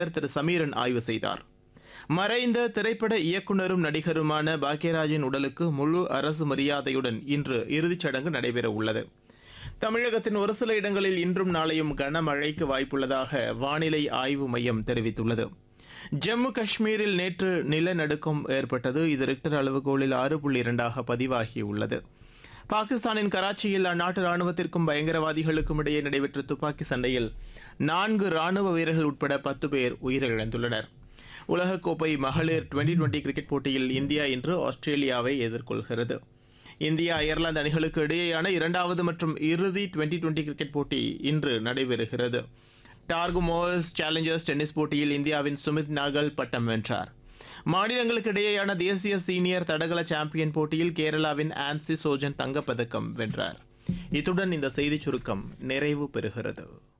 திரு சமீரன் ஆய்வு செய்தார் மறைந்த திரைப்பட இயக்குனரும் நடிகருமான பாக்யராஜின் உடலுக்கு முழு அரசு மரியாதையுடன் இன்று இறுதிச் சடங்கு நடைபெற உள்ளது தமிழகத்தின் ஒரு சில இடங்களில் இன்றும் நாளையும் கனமழைக்கு வாய்ப்புள்ளதாக வானிலை ஆய்வு மையம் தெரிவித்துள்ளது ஜம்மு காஷ்மீரில் நேற்று நிலநடுக்கம் ஏற்பட்டது இது ரிக்டர் அளவுகோலில் ஆறு புள்ளி இரண்டாக பதிவாகியுள்ளது பாகிஸ்தானின் கராச்சியில் அந்நாட்டு ராணுவத்திற்கும் பயங்கரவாதிகளுக்கும் இடையே நடைபெற்ற துப்பாக்கி சண்டையில் நான்கு ராணுவ வீரர்கள் உட்பட பத்து பேர் உயிரிழந்துள்ளனர் உலகக்கோப்பை மகளிர் டுவெண்டி டுவெண்டி கிரிக்கெட் போட்டியில் இந்தியா இன்று ஆஸ்திரேலியாவை எதிர்கொள்கிறது இந்தியா அயர்லாந்து அணிகளுக்கு இடையேயான இரண்டாவது மற்றும் இறுதி டுவெண்டி டுவெண்டி கிரிக்கெட் போட்டி இன்று நடைபெறுகிறது டார்கு மோஸ் சேலஞ்சர்ஸ் டென்னிஸ் போட்டியில் இந்தியாவின் சுமித் நாகல் பட்டம் வென்றார் மாநிலங்களுக்கு இடையேயான தேசிய சீனியர் தடகள சாம்பியன் போட்டியில் கேரளாவின் ஆன்சி சோஜன் தங்கப்பதக்கம் வென்றார் இத்துடன் இந்த செய்திச் சுருக்கம் நிறைவு பெறுகிறது